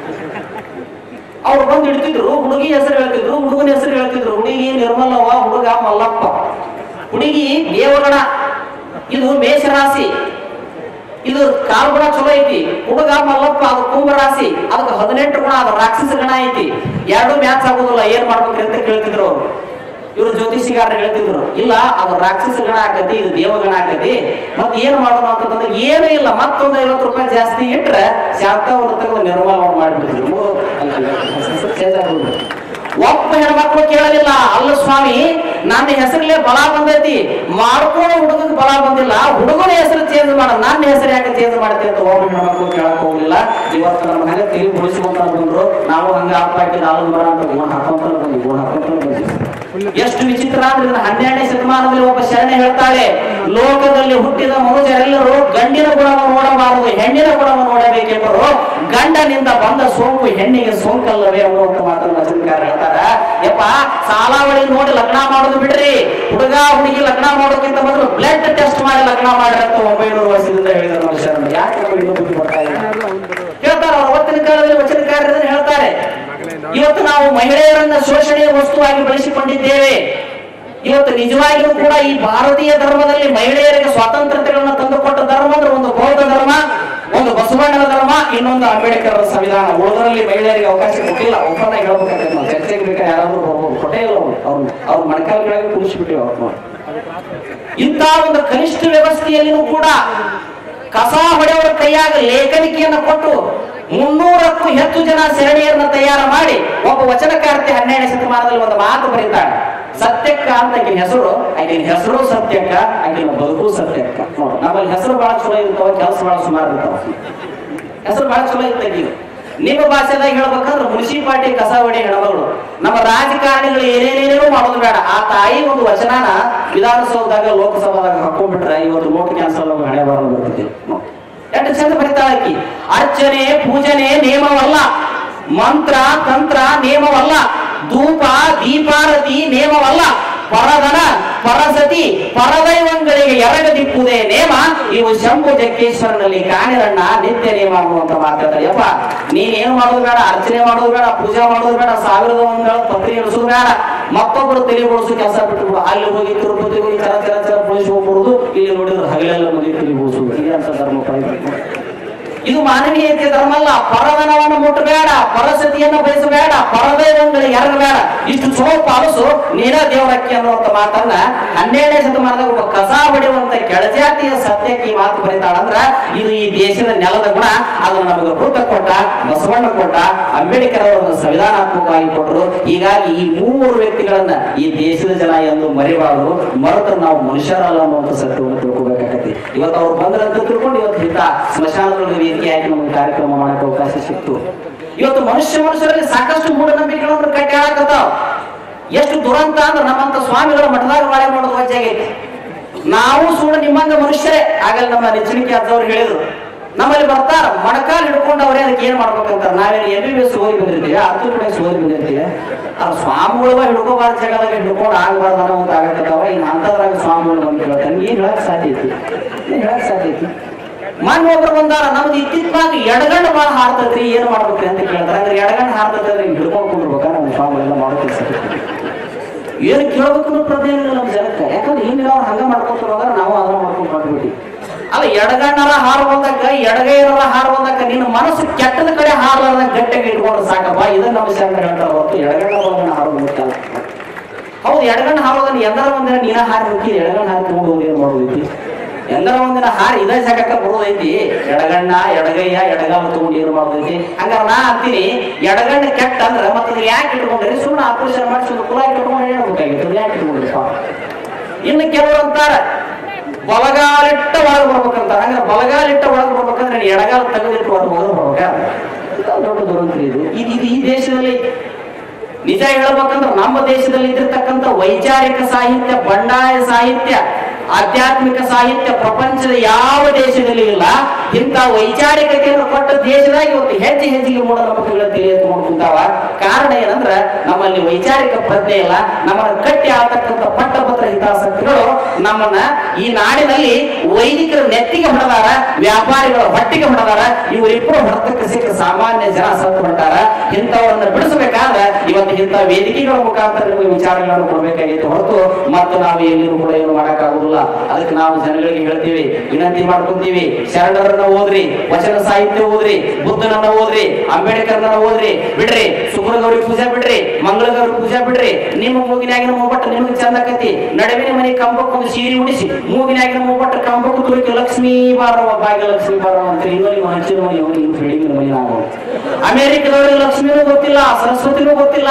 ಅವ್ರು ಬಂದು ಇಡ್ತಿದ್ರು ಹುಡುಗಿ ಹೆಸರು ಹೇಳ್ತಿದ್ರು ಹುಡುಗನ ಹೆಸರು ಹೇಳ್ತಿದ್ರು ಹುಡುಗಿ ನಿರ್ಮಲವ್ವ ಹುಡುಗ ಮಲ್ಲಪ್ಪ ಹುಡುಗಿ ದೇವಗಣ ಇದು ಮೇಷರಾಶಿ ಇದು ಕಾಲ್ಗುಣ ಚಲೋ ಐತಿ ಹುಡುಗ ಮಲ್ಲಪ್ಪ ಅದು ಕುಂಭ ರಾಶಿ ಅದಕ್ಕೆ ಹದಿನೆಂಟು ಗುಣ ಅದು ರಾಕ್ಷಸ ಗಣ ಐತಿ ಎರಡು ಮ್ಯಾಚ್ ಆಗುದಿಲ್ಲ ಏನ್ ಮಾಡ್ಬೇಕ್ರಿ ಅಂತ ಕೇಳ್ತಿದ್ರು ಅವ್ರು ಇವರು ಜ್ಯೋತಿಷಿಗಾರರು ಹೇಳ್ತಿದ್ರು ಇಲ್ಲ ಅದು ರಾಕ್ಷಸ ಗಣ ಆಕತಿ ಇದು ದೇವಗಣ ಆಕತಿ ಮತ್ ಏನ್ ಮಾಡೋಣ ಅಂತಂದ್ರೆ ಏನೂ ಇಲ್ಲ ಮತ್ತೊಂದು ಐವತ್ತು ರೂಪಾಯಿ ಜಾಸ್ತಿ ಇಟ್ರೆ ಶಾಂತ ಅವ್ರ ತೆಗೆದು ನಿರ್ಮಲ ಮಾಡಿಬಿಟ್ಟಿದ್ರು ಚೇಂಜ್ ಆಗ್ಬಿಡ್ತು ಒಬ್ಬ ಹೆಣ್ಮಕ್ಳು ಕೇಳಲಿಲ್ಲ ಅಲ್ಲ ಸ್ವಾಮಿ ನನ್ನ ಹೆಸರಲ್ಲೇ ಬಲ ಬಂದೈತಿ ಮಾಡ್ಕೊಳ್ಳೋ ಹುಡುಗಗೆ ಬಲ ಬಂದಿಲ್ಲ ಹುಡುಗನ ಹೆಸರು ಚೇಂಜ್ ಮಾಡ ನನ್ನ ಹೆಸರು ಯಾಕೆ ಚೇಂಜ್ ಮಾಡ್ತೀವಿ ಅಂತ ಒಬ್ಬ ಹೆಣ್ಮಕ್ಳು ಕೇಳಕ್ ಹೋಗ್ಲಿಲ್ಲ ಇವತ್ತು ನಮ್ಮ ಹಂಗೆ ತಿರುಗಿ ಉಳಿಸ್ಕೊಂತ ಬಂದ್ರು ನಾವು ಹಂಗ ಅಪ್ಪ ಹಾಕಿ ನಾಲ್ಕು ಮರ ಅಂತ ಗುಣ ಹಾಕೊಂತ ಬಂದ್ವಿ ಗುಣ ಹಾಕೊಂತ ಬಂದ್ವಿ ಎಷ್ಟು ವಿಚಿತ್ರ ಅಂದ್ರೆ ಇದನ್ನ ಹನ್ನೆರಡನೇ ಶತಮಾನದಲ್ಲಿ ಒಬ್ಬ ಶರಣೆ ಹೇಳ್ತಾಳೆ ಲೋಕದಲ್ಲಿ ಹುಟ್ಟಿದ ಮನುಷ್ಯರೆಲ್ಲರೂ ಗಂಡಿನ ಗುಣವನ್ನು ನೋಡಬಾರದು ಹೆಣ್ಣಿನ ಗುಣವನ್ನು ನೋಡಬೇಕೆಂಬರು ಗಂಡನಿಂದ ಬಂದ ಸೋಂಕು ಹೆಣ್ಣಿಗೆ ಸೋಂಕಲ್ಲವೇ ಅನ್ನುವಂತ ಮಾತನ್ನು ವಚನಕಾರ ಹೇಳ್ತಾರ ಯಪ್ಪ ಸಾಲಾವಳಿ ನೋಡಿ ಲಗ್ನ ಮಾಡೋದು ಬಿಡ್ರಿ ಹುಡುಗ ಹುಡುಗಿ ಲಗ್ನ ಮಾಡೋದಕ್ಕಿಂತ ಮೊದಲು ಬ್ಲಡ್ ಟೆಸ್ಟ್ ಮಾಡಿ ಲಗ್ನ ಮಾಡ್ರಿ ಅಂತ ಒಂಬೈನೂರು ವರ್ಷದಿಂದ ಹೇಳಿದ್ರು ನಮ್ಮ ಶರಣ ಯಾಕೆ ನಮಗೆ ಇನ್ನೂ ಬುದ್ಧಿ ಬರ್ತಾ ಇಲ್ಲ ಹೇಳ್ತಾರೆ ಅವ್ರ ಅವತ್ತಿನ ಕಾಲದಲ್ಲಿ ವಚನಕಾರರನ್ನು ಹೇಳ್ತಾರೆ ಇವತ್ತು ನಾವು ಮಹಿಳೆಯರನ್ನ ಶೋಷಣೆಯ ವಸ್ತುವಾಗಿ ಬಳಸಿಕೊಂಡಿದ್ದೇವೆ ಇವತ್ತು ನಿಜವಾಗಿಯೂ ಕೂಡ ಈ ಭಾರತೀಯ ಧರ್ಮದಲ್ಲಿ ಮಹಿಳೆಯರಿಗೆ ಸ್ವಾತಂತ್ರ್ಯತೆಗಳನ್ನ ತಂದುಕೊಟ್ಟ ಧರ್ಮ ಅಂದ್ರೆ ಒಂದು ಬೌದ್ಧ ಧರ್ಮ ಒಂದು ಬಸವಣ್ಣನ ಧರ್ಮ ಇನ್ನೊಂದು ಅಂಬೇಡ್ಕರ್ ಸಂವಿಧಾನ ಉಳಿದರಲ್ಲಿ ಮಹಿಳೆಯರಿಗೆ ಅವಕಾಶ ಕೊಟ್ಟಿಲ್ಲ ಒಬ್ಬನ ಹೇಳ್ಬೇಕಾದ್ರೆ ನಾವು ಚರ್ಚೆಗೆ ಬೇಕಾದ್ರೆ ಯಾರಾದ್ರೂ ಬರ್ಬೋದು ಕೊಟ್ಟೇ ಇಲ್ಲ ಅವ್ರು ಅವ್ರು ಅವ್ರ ಮಣಕಾಲುಗಳಿಗೆ ಕುಳಿಸ್ಬಿಟ್ಟಿವಿ ಅವ್ರು ನೋಡಿ ಇಂಥ ಒಂದು ಕನಿಷ್ಠ ವ್ಯವಸ್ಥೆಯಲ್ಲಿನೂ ಕೂಡ ಕಸ ಹೊಡೆಯವರ ಕೈಯಾಗ ಲೇಖನಿಕೆಯನ್ನು ಕೊಟ್ಟು ಮುನ್ನೂರಕ್ಕೂ ಹೆಚ್ಚು ಜನ ಸರಣಿಯರನ್ನ ತಯಾರು ಮಾಡಿ ಒಬ್ಬ ವಚನಕಾರ್ತಿ ಹನ್ನೆರಡನೇ ಶತಮಾನದಲ್ಲಿ ಒಂದು ಮಾತು ಬರೀತಾಳೆ ಸತ್ಯಕ್ಕ ಅಂತ ಆಕಿನ ಹೆಸರು ಆಕಿನ ಹೆಸರು ಸತ್ಯಕ್ಕ ಆಕಿನ ಬದುಕು ಸತ್ಯಕ್ಕ ನೋಡು ನಮ್ಮಲ್ಲಿ ಹೆಸರು ಬಹಳ ಚಲೋ ಇರ್ತಾವ ಕೆಲಸ ಬಹಳ ಸುಮಾರು ಇರ್ತಾವ ಹೆಸರು ಬಹಳ ಚಲೋ ಇರ್ತೈತಿ ನಿಮ್ಮ ಭಾಷೆದಾಗ ಹೇಳ್ಬೇಕಂದ್ರೆ ಮುನ್ಸಿಪಾಲ್ಟಿ ಕಸ ಹೊಡೆ ಹೆಣ್ಮಗಳು ನಮ್ಮ ರಾಜಕಾರಣಿಗಳು ಏನೇನೇನೇನೋ ಮಾಡೋದು ಬೇಡ ಆ ತಾಯಿ ಒಂದು ವಚನಾನ ವಿಧಾನಸೌಧದಾಗ ಲೋಕಸಭಾದಾಗ ಹಾಕೊಂಡ್ಬಿಟ್ರೆ ಇವತ್ತು ನೋಟ್ ಕ್ಯಾನ್ಸಲ್ ಹಣೆ ಬರೋದು ಬರ್ತೈತಿ ನೋಡಿ. ಎಷ್ಟು ಚಂದ ಬರಿತಾಳೆ ಆಕಿ ಅರ್ಚನೆ ಪೂಜನೆ ನೇಮವಲ್ಲ ಮಂತ್ರ ತಂತ್ರ ನೇಮವಲ್ಲ ಧೂಪ ದೀಪಾರತಿ ನೇಮವಲ್ಲ ಪರದನ ಪರಸತಿ ಪರದೈವಂಗಳಿಗೆ ಎರಗದಿಪ್ಪುದೇ ನೇಮ ಇವು ಶಂಭು ಜಗ್ಗೇಶ್ವರನಲ್ಲಿ ಕಾಣಿರಣ್ಣ ನಿತ್ಯ ನೇಮ ಅನ್ನುವಂತ ಮಾತಾಡ್ತಾರೆ ಯಪ್ಪ ನೀನೇನು ಮಾಡೋದು ಬೇಡ ಅರ್ಚನೆ ಮಾಡೋದು ಬೇಡ ಪೂಜೆ ಮಾಡೋದು ಬೇಡ ಸಾವಿರದ ಒಂದುಗಳ ಪತ್ರಿ ಇಳಿಸೋದು ಬೇಡ ಮತ್ತೊಬ್ಬರು ತಲೆ ಬೋಳಿಸೋ ಕೆಲಸ ಬಿಟ್ಟು ಅಲ್ಲಿ ಹೋಗಿ ತಿರುಪತಿ ಹೋಗಿ ಚರ ಚರ ಚರ ಪೊಲೀಸ್ ಹೋಗ್ಬರುದು ಇಲ್ಲಿ ನೋಡಿದ್ರೆ ಹಗಲೆಲ್ಲ ಮದುವೆ ತಲೆ ಬೋಳಿಸೋದು ಇದೆ ಅಂತ ಧರ್ಮ ಪಡೆಯಬೇಕು ಇದು ಮಾನವೀಯತೆ ಧರ್ಮ ಅಲ್ಲ ಪರದನವನ್ನು ಮುಟ್ಟಬೇಡ ಪರಸತಿಯನ್ನು ಬಯಸಬೇಡ ಪರದೈವಂಗಳಿಗೆ ಎರಗಬೇಡ ಇಷ್ಟು ಚಲೋ ಪಾಲಿಸು ನೀನ ದೇವರಕ್ಕೆ ಅನ್ನುವಂತ ಮಾತನ್ನ ಹನ್ನೆರಡನೇ ಶತಮಾನದಾಗ ಒಬ್ಬ ಕಸ ಹೊಡೆಯುವಂತ ಕೆಳಜಾತಿಯ ಸತ್ಯಕ್ಕೆ ಈ ಮಾತು ಬರೀತಾಳಂದ್ರ ಇದು ಈ ದೇಶದ ನೆಲದ ಗುಣ ಅದನ್ನು ನಮಗೆ ಕೃತ ಕೊಟ್ಟ ಬಸವಣ್ಣ ಕೊಟ್ಟ ಅಂಬೇಡ್ಕರ್ ಅವರನ್ನು ಸಂವಿಧಾನಾತ್ಮಕವಾಗಿ ಕೊಟ್ಟರು ಹೀಗಾಗಿ ಈ ಮೂವರು ವ್ಯಕ್ತಿಗಳನ್ನ ಈ ದೇಶದ ಜನ ಎಂದು ಮರಿಬಾರದು ಮರೆತು ನಾವು ಮನುಷ್ಯರಲ್ಲ ಅನ್ನುವಂಥ ಸತ್ಯವನ್ನು ತಿಳ್ಕೊಬೇಕಾಗತ್ತೆ ಇವತ್ತು ಅವ್ರು ಬಂದ್ರಂತ ತಿಳ್ಕೊಂಡು ಇವತ್ತು ಇಂಥ ಸ್ಮಶಾನದೊಳಗೆ ವೇದಿಕೆಯಾಗಿ ನಮಗೆ ಕಾರ್ಯಕ್ರಮ ಮಾಡಕ್ಕೆ ಅವಕಾಶ ಸಿಕ್ತು ಇವತ್ತು ಮನುಷ್ಯ ಮನುಷ್ಯರಲ್ಲಿ ಸಾಕಷ್ಟು ಮೂಢನಂಬಿಕೆಗಳನ್ನು ಕಟ್ಟಿ ಹಾಕತ್ತಾವ ಎಷ್ಟು ದುರಂತ ಅಂದ್ರೆ ನಮ್ಮಂತ ಸ್ವಾಮಿಗಳ ಮಠದಾಗ ಬಾಳೆ ಮಾಡೋದು ವಜ್ಜೆ ಆಗೈತಿ ನಾವು ಸುಳ್ಳು ನಿಮ್ಮಂಗ ಮನುಷ್ಯರೇ ಆಗಲ್ಲ ನಮ್ಮ ನೆಚ್ಚಿನಿಕೆ ಆದವ್ರು ಹೇಳಿದ್ರು ನಮ್ಮಲ್ಲಿ ಬರ್ತಾರ ಮೊಣಕಾಲ್ ಹಿಡ್ಕೊಂಡು ಅವ್ರೇ ಅದಕ್ಕೆ ಏನ್ ಮಾಡ್ಬೇಕಂತಾರ ನಾವೇನು ಎಂ ಬಿ ಬಿ ಎಸ್ ಓದಿ ಬಂದಿರ್ತೀವಿ ಹತ್ತು ಕಡೆ ಓದಿ ಬಂದಿರ್ತೀವಿ ಆ ಸ್ವಾಮಿಗಳು ಹಿಡ್ಕೋಬಾರ್ದು ಜಾಗದಾಗ ಹಿಡ್ಕೊಂಡು ಆಗಬಾರ್ದು ಅನ್ನೋ ಒಂದು ಆಗತ್ತವ ಇನ್ನು ಅಂತದ್ರಾಗ ಸ್ವಾಮಿಗಳು ಬಂದು ಹೇಳ್ತಾನೆ ಏನ್ ಹೇಳಕ್ ಸಾಧ್ಯ ಐತಿ ಏನ್ ಹೇಳಕ್ ಸಾಧ್ಯ ಐತಿ ಮೊನ್ನೆ ಒಬ್ರು ಬಂದಾರ ನಮ್ದು ಇತ್ತಿತ್ವಾಗಿ ಎಡಗಣ್ಣು ಭಾಳ ಹಾರ್ತೈತ್ರಿ ಏನ್ ಮಾಡ್ಬೇಕ್ರಿ ಅಂತ ಕೇಳ್ತಾರ ಅಂದ್ರೆ ಎಡಗಣ್ಣು ಹಾರ್ತೈತ್ರಿ ಹಿಂಗ್ ಹಿಡ್ಕೊಂಡು ಕುಂದಿರ್ಬೇಕಾ ನಮ್ಮ ಸ್ವಾಮಿಗಳೆಲ್ಲ ಮಾಡೋ ಕೆಲಸ ಏನು ಕೇಳ್ಬೇಕು ಪ್ರಜ್ಞೆ ಇಲ್ಲ ನಮ್ಮ ಜನಕ್ಕೆ ಯಾಕಂದ್ರೆ ಹಿಂದಿನ ಅವ್ರು ಹಂಗ ಮಾಡ್ಕೊಂತ ಹೋದ್ರೆ ನಾವು ಅದನ್ನ ಮಾಡ್ಕೊಂಡು ಹೊರಟ್ಬಿಟ್ಟಿ ಅಲ್ಲ ಎಡಗಣ್ಣರ ಹಾರು ಬಂದಾಗ ಎಡಗೈನರ ಹಾರು ಬಂದಾಗ ನಿನ್ನ ಮನಸ್ಸು ಕೆಟ್ಟದ ಕಡೆ ಹಾರಲಾರ್ದ ಗಟ್ಟಿಗೆ ಇಟ್ಕೊಂಡು ಸಾಕಪ್ಪ ಇದನ್ನ ನಮ್ಮ ಶರಣ ಹೇಳ್ತಾರ ಹೊರತು ಎಡಗಣ್ಣ ಬಲಗಣ್ಣ ಹಾರು ಮುಟ್ಟಲ್ಲ ಹೌದು ಎಡಗಣ್ಣ ಹಾರೋದನ್ನ ಎಂದರ ಒಂದಿನ ನೀನ ಹಾರಿ ಮುಕ್ಕಿ ಎಡಗಣ್ಣ ಹಾರಿ ತಗೊಂಡು ಏನ್ ಮಾಡೋದೈತಿ ಎಂದರ ಒಂದಿನ ಹಾರಿ ಇದೇ ಜಾಗಕ್ಕೆ ಬರೋದೈತಿ ಎಡಗಣ್ಣ ಎಡಗಯ್ಯ ಎಡಗಾಲ ತಗೊಂಡು ಏನು ಮಾಡೋದೈತಿ ಹಂಗಾರ ನಾ ಅಂತೀನಿ ಎಡಗಣ್ಣ ಕೆಟ್ಟ ಅಂದ್ರ ಮತ್ತೆ ಯಾಕೆ ಇಟ್ಕೊಂಡ್ರಿ ಸುಮ್ಮನೆ ಆಪರೇಷನ್ ಮಾಡಿಸಿ ಒಂದು ಕುಲ ಇಟ್ಕೊಂಡು ಹೇಳ್ಬೇಕಾಗಿತ್ತು ಯಾಕೆ ಇಟ್ಕೊಂಡ್ರಿ ಪಾಪ ಇನ್ನು ಕೆಲವರು ಅಂತಾರ ಬಲಗಾಲಿಟ್ಟ ಒಳಗೆ ಬರ್ಬೇಕಂತ ಹಂಗಾರೆ ಬಲಗಾಲಿಟ್ಟ ಒಳಗೆ ಬರ್ಬೇಕಂದ್ರೆ ನೀನ್ ಎಡಗಾಲ ತೆಗೆದಿಟ್ಟು ಹೊರಗೆ ಹೋದ್ರೆ ಬರ್ಬೇಕಾ ಇದೊಂದು ದೊಡ್ಡ ದುರಂತ ಇದು ಇದು ಇದು ಈ ದೇಶದಲ್ಲಿ ನಿಜ ಹೇಳ್ಬೇಕಂದ್ರೆ ನಮ್ಮ ದೇಶದಲ್ಲಿ ಇದ್ದಿರ್ತಕ್ಕಂಥ ವೈಚಾರಿಕ ಸಾಹಿತ್ಯ ಬಂಡಾಯ ಸಾಹಿತ್ಯ ಆಧ್ಯಾತ್ಮಿಕ ಸಾಹಿತ್ಯ ಪ್ರಪಂಚದ ಯಾವ ದೇಶದಲ್ಲಿ ಇಲ್ಲ ಇಂಥ ವೈಚಾರಿಕತೆಯನ್ನು ಕೊಟ್ಟ ದೇಶದಾಗ ಇವತ್ತು ಹೆಚ್ಚು ಹೆಚ್ಚಿಗೆ ಮೂಢನಂಬಿಕೆಗಳ ತಿಳಿಯತ್ಕೊಂಡು ಕುಂತಾವ ಕಾರಣ ಏನಂದ್ರ ನಮ್ಮಲ್ಲಿ ವೈಚಾರಿಕ ಪ್ರಜ್ಞೆ ಇಲ್ಲ ನಮ್ಮನ್ನ ಕಟ್ಟಿ ಆಳ್ತಕ್ಕಂಥ ಪಟ್ಟಭದ್ರ ಹಿತಾಸಕ್ತಿಗಳು ನಮ್ಮನ್ನ ಈ ನಾಡಿನಲ್ಲಿ ವೈದಿಕರ ನೆತ್ತಿಗೆ ಹೊಡೆದಾರ ವ್ಯಾಪಾರಿಗಳ ಹೊಟ್ಟಿಗೆ ಹೊಡೆದಾರ ಇವರಿಬ್ಬರು ಹೊಡೆತಕ್ಕೆ ಸಿಕ್ಕ ಸಾಮಾನ್ಯ ಜನ ಸತ್ತು ಹೊಂಟಾರ ಇಂಥವರನ್ನ ಬಿಡಿಸಬೇಕಾದ್ರೆ ಇವತ್ತು ಇಂಥ ವೇದಿಕೆಗಳ ಮುಖಾಂತರ ನಿಮಗೆ ವಿಚಾರಗಳನ್ನು ಕೊಡ್ಬೇಕಾಗಿತ್ತು ಹೊರತು ಮತ್ತು ನಾವು ಎಲ್ಲಿನೂ ಕೂಡ ಏನು ಮಾಡಕ್ಕಾಗುದಿಲ್ಲ ಅದಕ್ಕೆ ನಾವು ಜನಗಳಿಗೆ ಹೇಳ್ತೀವಿ ವಿನಂತಿ ಮಾಡ್ಕೊಂತೀವಿ ಶರಣರನ್ನ ಓದ್ರಿ ವಚನ ಸಾಹಿತ್ಯ ಓದ್ರಿ ಬುದ್ಧನನ್ನ ಓದ್ರಿ ಅಂಬೇಡ್ಕರ್ನ ಓದ್ರಿ ಬಿಡ್ರಿ ಸುಬ್ರಗೌರಿ ಪೂಜಾ ಬಿಡ್ರಿ ಮಂಗಳಗೌರಿ ಪೂಜಾ ಬಿಡ್ರಿ ನಿಮ್ಮ ಮೂಗಿನಾಗಿನ ಮೂವಟ್ಟು ನಿಮಗೆ ಚಂದ ಆಕತಿ ನಡುವಿನ ಮನೆ ಕಂಬಕ್ಕೆ ಒಂದು ಸೀರೆ ಉಡಿಸಿ ಮೂಗಿನಾಗಿನ ಮೂವಟ್ಟು ಕಂಬಕ್ಕೆ ತುಳಿಕೆ ಲಕ್ಷ್ಮೀ ಬಾರವ ಭಾಗ್ಯ ಲಕ್ಷ್ಮೀ ಬಾರವ ಅಂತ ಇನ್ನೂ ನೀವು ಹಂಚಿನ ಮನೆ ಹೋಗಿ ನಿಮ್ಮ ಬಿಲ್ಡಿಂಗ್ ಮನೆ ನಾವು ಅಮೆರಿಕದವರಿಗೆ ಲಕ್ಷ್ಮಿನೂ ಗೊತ್ತಿಲ್ಲ ಸರಸ್ವತಿನೂ ಗೊತ್ತಿಲ್ಲ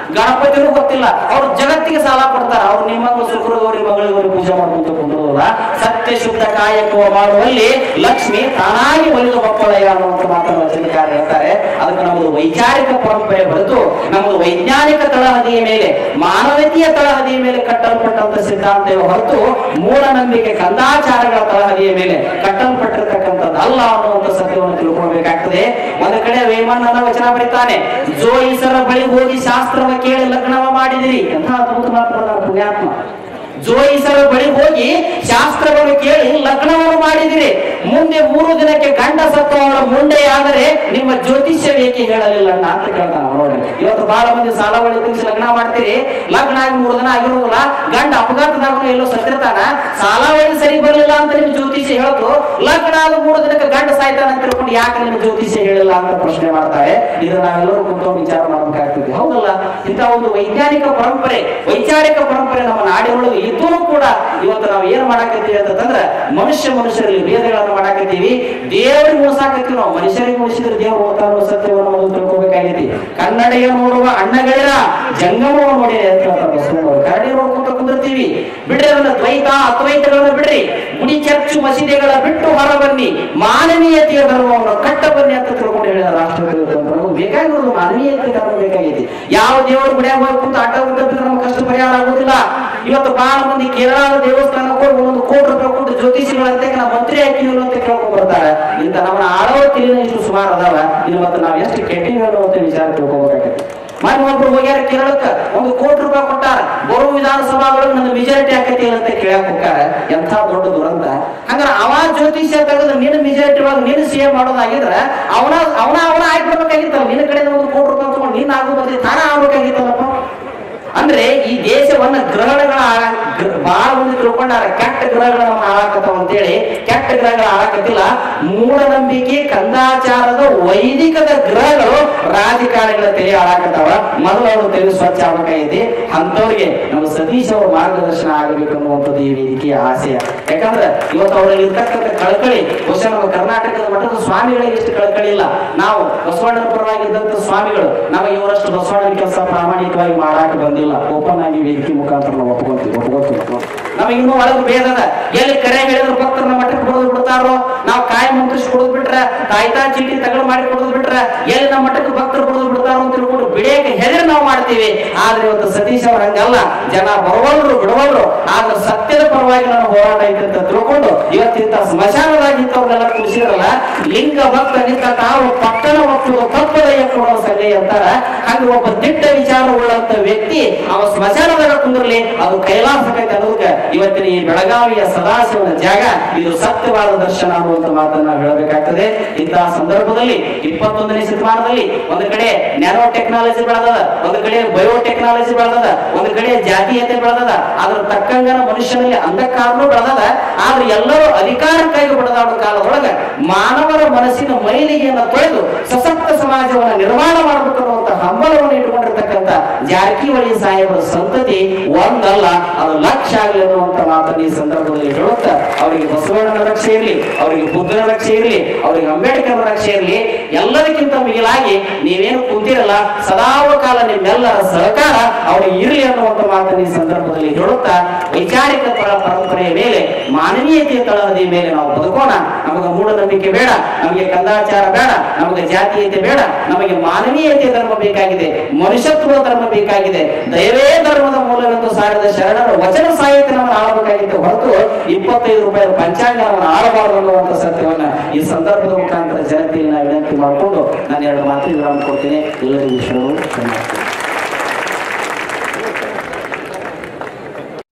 ಗಣಪತಿನೂ ಗೊತ್ತಿಲ್ಲ ಅವ್ರು ಜಗತ್ತಿಗೆ ಸಾಲ ಕೊಡ್ತಾರ ಅವ್ರು ನಿಮ್ಮಂಗ ಶುಕ್ರಗೌರಿ ಮಗಳಿಗೌರಿ ಪೂಜೆ ಮಾಡ್ಕೊಂತ ಕುಂದ್ರಲ್ಲ ಸತ್ಯ ಶುದ್ಧ ಕಾಯಕವ ಮಾಡುವಲ್ಲಿ ಲಕ್ಷ್ಮಿ ತಾನಾಗಿ ಒಲಿದು ಮಕ್ಕಳಯ್ಯ ಅನ್ನುವಂತ ಮಾತನ್ನು ವಚನಕಾರ ಹೇಳ್ತಾರೆ ಅದಕ್ಕೆ ನಮ್ಮದು ವೈಚಾರಿಕ ಪರಂಪರೆ ಹೊರತು ನಮ್ಮದು ವೈಜ್ಞಾನಿಕ ತಳಹದಿಯ ಮೇಲೆ ಮಾನವೀಯತೆಯ ತಳಹದಿಯ ಮೇಲೆ ಕಟ್ಟಲ್ಪಟ್ಟಂತ ಸಿದ್ಧಾಂತವೇ ಹೊರತು ಮೂಢನಂಬಿಕೆ ಕಂದಾಚಾರಗಳ ತಳಹದಿಯ ಮೇಲೆ ಕಟ್ಟಲ್ಪಟ್ಟಿರ್ತಕ್ಕಂಥದ್ದು ಅಲ್ಲ ಅನ್ನುವಂಥ ಸತ್ಯವನ್ನು ತಿಳ್ಕೊಳ್ಬೇಕಾಗ್ತದೆ ಒಂದು ಕಡೆ ವೇಮಣ್ಣನ ವಚನ ಬರೀತಾನೆ ಜೋಯಿಸರ ಬಳಿ ಹೋಗಿ ಶಾಸ್ತ್ರವ ಕೇಳಿ ಲಗ್ನವ ಮಾಡಿದಿರಿ ಅಂತ ಅದ್ಭುತ ಮಾತನಾಡ್ತಾನೆ ಪುಣ್ಯಾತ್ಮ ಜೋಯಿಸರ ಬಳಿ ಹೋಗಿ ಶಾಸ್ತ್ರವನ್ನು ಕೇಳಿ ಲಗ್ನವನ್ನು ಮಾಡಿದಿರಿ ಮುಂದೆ ಮೂರು ದಿನಕ್ಕೆ ಗಂಡ ಸತ್ತವಳ ಮುಂಡೆಯಾದರೆ ನಿಮ್ಮ ಜ್ಯೋತಿಷ್ಯ ಏಕೆ ಹೇಳಲಿಲ್ಲ ಅಣ್ಣ ಅಂತ ಕೇಳ್ತಾನ ಅವ್ನು ನೋಡಿ ಇವತ್ತು ಬಹಳ ಮಂದಿ ಸಾಲ ಬಳಿ ತಿಳಿಸಿ ಲಗ್ನ ಮಾಡ್ತೀರಿ ಲಗ್ನ ಆಗಿ ಮೂರು ದಿನ ಆಗಿರೋದಿಲ್ಲ ಗಂಡ ಅಪಘಾತದಾಗ ಎಲ್ಲೋ ಸತ್ತಿರ್ತಾನ ಸಾಲ ಬಳಿ ಸರಿ ಬರಲಿಲ್ಲ ಅಂತ ನಿಮ್ ಜ್ಯೋತಿಷ್ಯ ಹೇಳ್ತು ಲಗ್ನ ಆದ ಮೂರು ದಿನಕ್ಕೆ ಗಂಡ ಸಾಯ್ತಾನ ಅಂತ ತಿಳ್ಕೊಂಡು ಯಾಕೆ ನಿಮ್ ಜ್ಯೋತಿಷ್ಯ ಹೇಳಿಲ್ಲ ಅಂತ ಪ್ರಶ್ನೆ ಮಾಡ್ತಾರೆ ಇದು ನಾವೆಲ್ಲರೂ ಕುತ್ಕೊಂಡು ವಿಚಾರ ಮಾಡಬೇಕಾಗ್ತದೆ ಹೌದಲ್ಲ ಇಂಥ ಒಂದು ವೈಜ್ಞಾನಿಕ ಪರಂಪರೆ ವೈಚಾರಿಕ ಪರಂಪರೆ ನಮ್ಮ ನಾಡಿನೊಳಗೆ ಇದ್ದೂ ಕೂಡ ಇವತ್ತು ನಾವು ಏನ್ ಮಾಡಾಕತ್ತೀವಿ ಅಂತಂದ್ರೆ ಮನುಷ್ಯ ಮನುಷ್ಯರಲ್ಲಿ ಭೇದಗಳನ್ನು ಮಾಡಾಕತ್ತೀವಿ ದೇವರಿಗೆ ಉಳಿಸಾಕತ್ತೀವಿ ನಾವು ಮನುಷ್ಯರಿಗೆ ಉಳಿಸಿದ್ರೆ ದೇವರು ಓದ್ತಾರೋ ಸತ್ಯವನ್ನು ಮೊದಲು ತಿಳ್ಕೊಬೇಕಾಗೈತಿ ಕನ್ನಡಿಗ ನೋಡುವ ಅಣ್ಣಗಳಿರ ಜಂಗಮವನ್ನು ನೋಡಿ ಅಂತ ಹೇಳ್ತಾರೆ ಬಸವಣ್ಣವರು ಕನ್ನಡಿ ನೋಡ್ಕೊಂತ ಕುಂದಿರ್ತೀವಿ ಬಿಡ್ರಿ ಅದನ್ನ ದ್ವೈತ ಅದ್ವೈತಗಳನ್ನ ಬಿಡ್ರಿ ಗುಡಿ ಚರ್ಚು ಮಸೀದಿಗಳ ಬಿಟ್ಟು ಹೊರ ಬನ್ನಿ ಮಾನವೀಯತೆಯ ಧರ್ಮವನ್ನು ಕಟ್ಟ ಬನ್ನಿ ಅಂತ ತಿಳ್ಕೊಂಡು ಹೇಳಿದ ರಾಷ್ಟ್ರಪತಿ ನಮಗೆ ಬೇಕಾಗಿರೋದು ಮಾನವೀಯತೆ ಧರ್ಮ ಬೇಕಾಗೈತಿ ಯಾವ ದೇವರು ಗುಡಿಯಾಗ ಹೋಗಿ ಕುಂತು ಆಟ ಬಿದ್ರೆ ನಮ್ಗೆ ಕಷ್ಟ ಪರಿಹಾರ ಆಗೋದಿಲ್ಲ ಇವತ್ತು ಬಹಳ ಮಂದಿ ಕೇರಳದ ದೇವಸ್ಥಾನಕ್ಕೆ ಹೋಗಿ ಒಂದು ಕೋಟಿ ರೂಪಾಯಿ ಕೊಟ್ಟು ಜ್ಯೋತಿಷಿಗಳಂತೆ ನಾವು ಮಂತ್ರಿ ಹಾಕಿದ್ರು ಅಂತ ಕೇಳ್ಕೊಂಡ್ ಬರ್ತಾರೆ ಇಂತ ನಮ್ಮ ಆಳವ ತಿಳಿನ ಇಷ್ಟು ಸುಮಾರು ಅದಾವ ಇನ್ನು ಮತ್ತೆ ನಾವು ಎಷ್ಟು ಕೆಟ್ಟಿವಿ ಅನ್ನೋ ವಿಚಾರ ತಿಳ್ಕೊಬೇಕಾಗತ್ತೆ ಮನೆ ಒಬ್ರು ಹೋಗ್ಯಾರ ಕೇರಳಕ್ಕ ಒಂದು ಕೋಟಿ ರೂಪಾಯಿ ಕೊಟ್ಟಾರ ಬರುವ ವಿಧಾನಸಭಾದೊಳಗೆ ನನ್ನ ಮೆಜಾರಿಟಿ ಆಕತಿ ಅಂತ ಕೇಳಕ್ ಹೋಗ್ತಾರ ಎಂಥ ದೊಡ್ಡ ದುರಂತ ಹಂಗಾರ ಅವ ಜ್ಯೋತಿಷ್ಯ ತೆಗೆದು ನಿನ್ನ ಮೆಜಾರಿಟಿ ಒಳಗೆ ನೀನು ಸೇವ್ ಮಾಡೋದಾಗಿದ್ರ ಅವನ ಅವನ ಅವನ ಆಗ್ಬಿಡ್ಬೇಕಾಗಿತ್ತಲ್ಲ ನಿನ್ನ ಕಡೆಯಿಂದ ಒಂದು ಕೋಟಿ ರೂಪಾಯಿ ತಗೊಂಡು ನೀನ್ ಆಗೋ ಬದಲಿ ತಾನ ಆಗ್ಬೇಕಾಗಿತ್ತಲ್ಲಪ್ಪ ಅಂದ್ರೆ ಈ ದೇಶವನ್ನ ಗ್ರಹಣಗಳ ಹಾಳಾ- ಗ್ರ- ಬಹಳ ಮಂದಿ ತಿಳ್ಕೊಂಡಾರ ಕೆಟ್ಟ ಗ್ರಹಗಳ ಹಾಳಾಕತ್ತಾವ ಅಂತೇಳಿ ಕೆಟ್ಟ ಗ್ರಹಗಳ ಹಾಳಾಕತ್ತಿಲ್ಲ ಮೂಢನಂಬಿಕೆ ಕಂದಾಚಾರದ ವೈದಿಕದ ಗ್ರಹಗಳು ರಾಜಕಾರಣಿಗಳ ತಲೆ ಹಾಳಾಕತ್ತಾವ ಮೊದಲು ಅವರು ತಲೆ ಸ್ವಚ್ಛ ಆಗ್ಬೇಕಾಗೈತಿ ಅಂತವ್ರಿಗೆ ನಮ್ಮ ಸತೀಶ್ ಅವ್ರ ಮಾರ್ಗದರ್ಶನ ಆಗಬೇಕು ಅನ್ನುವಂಥದ್ದು ಈ ವೇದಿಕೆಯ ಆಶಯ ಯಾಕಂದ್ರೆ ಇವತ್ತು ಅವರಲ್ಲಿ ಇರ್ತಕ್ಕಂಥ ಕಳಕಳಿ ಬಹುಶಃ ನಮ್ಮ ಕರ್ನಾಟಕದ ಮಟ್ಟದ ಸ್ವಾಮಿಗಳಿಗೆ ಇಷ್ಟು ಕಳಕಳಿ ಇಲ್ಲ ನಾವು ಬಸವಣ್ಣನ ಪರವಾಗಿದ್ದಂತ ಸ್ವಾಮಿಗಳು ನಮಗೆ ಇವರಷ್ಟು ಬಸವಣ್ಣನ ಕೆಲಸ ಪ್ರಾಮಾಣಿಕವಾಗಿ ಮಾಡಾಕ ಬಂದಿಲ್ಲ ಓಪನ್ ಆಗಿ ವೇದಿಕೆ ಮುಖಾಂತರ ನಾವು ಒಪ್ಕೊಂತೀವಿ ಒಪ್ಕೊತೀವಿ ನಮಗೆ ಇನ್ನೂ ಒಳಗೆ ಭೇದದ ಎಲ್ಲಿ ಕರೆ ಹೇಳಿದ್ರು ಭಕ್ತರು ನಮ್ಮ ಮಠಕ್ಕೆ ಕೊಡೋದು ಬಿಡ್ತಾರೋ ನಾವು ಕಾಯಿ ಮಂತ್ರಿಸಿ ಕೊಡೋದು ಬಿಟ್ರೆ ತಾಯ್ತಾ ಚೀಟಿ ತಗಲು ಮಾಡಿ ಕೊಡೋದು ಬಿಟ್ರೆ ಎಲ್ಲಿ ನಮ್ಮ ಮಠಕ್ಕೆ ಭಕ್ತರು ಕೊಡೋದು ಬಿಡ್ತಾರೋ ಅಂತ ತಿಳ್ಕೊಂಡು ಬಿಡಿಯಕ್ಕೆ ಹೆದರಿ ನಾವು ಮಾಡ್ತೀವಿ ಆದ್ರೆ ಇವತ್ತು ಸತೀಶ್ ಅವ್ರ ಹಂಗಲ್ಲ ಜನ ಬರವಲ್ರು ಬಿಡವಲ್ರು ಆದ್ರೆ ಸತ್ಯದ ಪರವಾಗಿ ನಾನು ಹೋರಾಟ ಐತೆ ಅಂತ ತಿಳ್ಕೊಂಡು ಇವತ್ತಿಂತ ಸ್ಮಶಾನದಾಗಿ ಇಂಥವ್ರನ್ನೆಲ್ಲ ಕುಡಿಸಿರಲ್ಲ ಲಿಂಗ ಭಕ್ತ ನಿಂತ ತಾವು ಪಟ್ಟಣ ಒಪ್ಪುವ ತಪ್ಪದಯ್ಯ ಕೊಡೋ ಸಲಹೆ ಅಂತಾರ ಹಾಗೆ ಒಬ್ಬ ದಿಟ್ಟ ವಿಚಾರ ಉಳ್ಳಂತ ವ್ಯಕ್ತಿ ಅವ ಸ್ಮಶಾನದಾಗ ಕುಂದಿರ್ಲಿ ಅದು ಕೈಲಾಸಕೈತೆ ಅನ್ನೋದಕ್ಕೆ ಇವತ್ತಿನ ಈ ಬೆಳಗಾವಿಯ ಸದಾಶಿವನ ಜಾಗ ಇದು ಸತ್ಯವಾದ ದರ್ಶನ ಅನ್ನುವಂತ ಮಾತನ್ನ ನಾವು ಹೇಳಬೇಕಾಗ್ತದೆ ಇಂತಹ ಸಂದರ್ಭದಲ್ಲಿ ಇಪ್ಪತ್ತೊಂದನೇ ಶತಮಾನದಲ್ಲಿ ಒಂದು ಕಡೆ ನ್ಯಾನೋ ಟೆಕ್ನಾಲಜಿ ಬೆಳೆದದ ಒಂದು ಕಡೆ ಬಯೋ ಟೆಕ್ನಾಲಜಿ ಬೆಳೆದದ ಒಂದು ಕಡೆ ಜಾತೀಯತೆ ಬೆಳೆದದ ಅದ್ರ ತಕ್ಕಂಗನ ಮನುಷ್ಯನಲ್ಲಿ ಅಂಧಕಾರನೂ ಬೆಳೆದದ ಆದ್ರೆ ಎಲ್ಲರೂ ಅಧಿಕಾರಕ್ಕಾಗಿ ಬಡದಾಡೋ ಕಾಲದೊಳಗ ಮಾನವರ ಮನಸ್ಸಿನ ಮೈಲಿಗೆಯನ್ನು ತೊಳೆದು ಸಶಕ್ತ ಸಮಾಜವನ್ನು ನಿರ್ಮಾಣ ಮಾಡಬೇಕು ಅನ್ನುವಂತ ಹಂಬಲವನ್ನು ಇಟ್ಟುಕೊಂಡಿರ್ತಕ್ಕಂಥ ಜಾರಕಿಹೊಳಿ ಸಾಹೇಬರ ಸಂತತಿ ಒಂದಲ್ಲ ಅದು ಲಕ್ಷ ಆಗಲಿ ಅನ್ನುವಂತ ಮಾತನ್ನು ಈ ಸಂದರ್ಭದಲ್ಲಿ ಹೇಳುತ್ತಾ ಅವರಿಗೆ ಬಸವಣ್ಣನ ರಕ್ಷೆ ಇರಲಿ ಅವರಿಗೆ ಬುದ್ಧನ ರಕ್ಷೆ ಇರಲಿ ಅವರಿಗೆ ಅಂಬೇಡ್ಕರ್ ರಕ್ಷೆ ಇರಲಿ ಎಲ್ಲದಕ್ಕಿಂತ ಮಿಗಿಲಾಗಿ ನೀವೇನು ಕುಂತಿರಲ್ಲ ಸದಾವ ಕಾಲ ನಿಮ್ಮೆಲ್ಲರ ಸಹಕಾರ ಅವರಿಗೆ ಇರಲಿ ಅನ್ನುವಂತ ಮಾತನ್ನು ಈ ಸಂದರ್ಭದಲ್ಲಿ ಹೇಳುತ್ತಾ ವೈಚಾರಿಕ ಪರ- ಪರಂಪರೆಯ ಮೇಲೆ ಮಾನವೀಯತೆಯ ತಳಹದಿಯ ಮೇಲೆ ನಾವು ಬದುಕೋಣ ನಮಗೆ ಮೂಢನಂಬಿಕೆ ಬೇಡ ನಮಗೆ ಕಂದಾಚಾರ ಬೇಡ ನಮಗೆ ಜಾತೀಯತೆ ಬೇಡ ನಮಗೆ ಮಾನವೀಯತೆಯ ಧರ್ಮ ಬೇಕಾಗಿದೆ ಮನುಷ್ಯತ್ವದ ಧರ್ಮ ಬೇಕಾಗಿದೆ ದಯವೇ ಧರ್ಮದ ಮೂಲವೆಂದು ಸಾರಿದ ಶರಣರ ವಚನ ಸಾಹಿತ್ಯ ನಮ್ಮನ್ನು ಆಳಬೇಕಾಗಿತ್ತು ಹೊರತು ಇಪ್ಪತ್ತೈದು ರೂಪಾಯಿ ಪಂಚಾಂಗ ನಮ್ಮನ್ನು ಆಳಬಾರದು ಅನ್ನುವಂಥ ಸತ್ಯವನ್ನ ಈ ಸಂದರ್ಭದ ಮುಖಾಂತರ ಜನತೆಯಲ್ಲಿ ನಾನು ವಿನಂತಿ ಮಾಡಿಕೊಂಡು ನಾನು ಎರಡು ಮಾತು ವಿರಾಮ ಕೊಡ್ತೀನಿ ಎಲ್ಲರಿಗೂ ಶರಣು ಧನ್ಯವಾದ